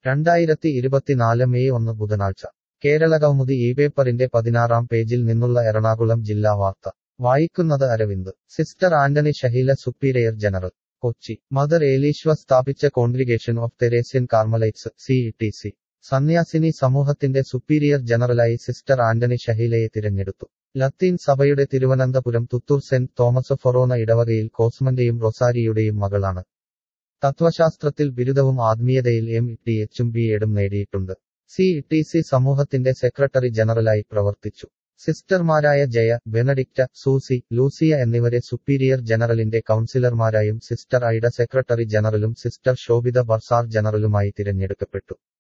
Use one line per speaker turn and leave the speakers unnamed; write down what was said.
രണ്ടായിരത്തി ഇരുപത്തിനാല് മെയ് ഒന്ന് ബുധനാഴ്ച കേരളകൗമുദി ഈ പേപ്പറിന്റെ പതിനാറാം പേജിൽ നിന്നുള്ള എറണാകുളം ജില്ലാ വാർത്ത വായിക്കുന്നത് Aravind sister Antony Shaheela superior general Kochi mother Eliswa സ്ഥാപിച്ച congregation of Teresian Carmelites C T C സന്യാസിനി സമൂഹത്തിന്റെ സുപ്പീരിയർ ജനറലായി സിസ്റ്റർ ആന്റണി ഷഹീലയെ തിരഞ്ഞെടുത്തു ലത്തീൻ സഭയുടെ Thiruvananthapuram Thoothoor saint Thomas forane ഇടവകയിൽ കോസ്മന്റെയും റൊസാരിയുടെയും മകളാണ് തത്വശാസ്ത്രത്തിൽ ബിരുദവും ആത്മീയതയിൽ എം ടി എച്ചും ബി എഡും നേടിയിട്ടുണ്ട് സി ടി സി സമൂഹത്തിന്റെ സെക്രട്ടറി ജനറലായി പ്രവർത്തിച്ചു സിസ്റ്റർമാരായ ജയ ബെനഡിക്റ്റ സൂസി ലൂസിയ എന്നിവരെ സുപ്പീരിയർ ജനറലിന്റെ കൗൺസിലർമാരായും സിസ്റ്റർ ഐഡ സെക്രട്ടറി ജനറലും സിസ്റ്റർ ശോഭിത ബർസാർ ജനറലുമായി തിരഞ്ഞെടുക്കപ്പെട്ടു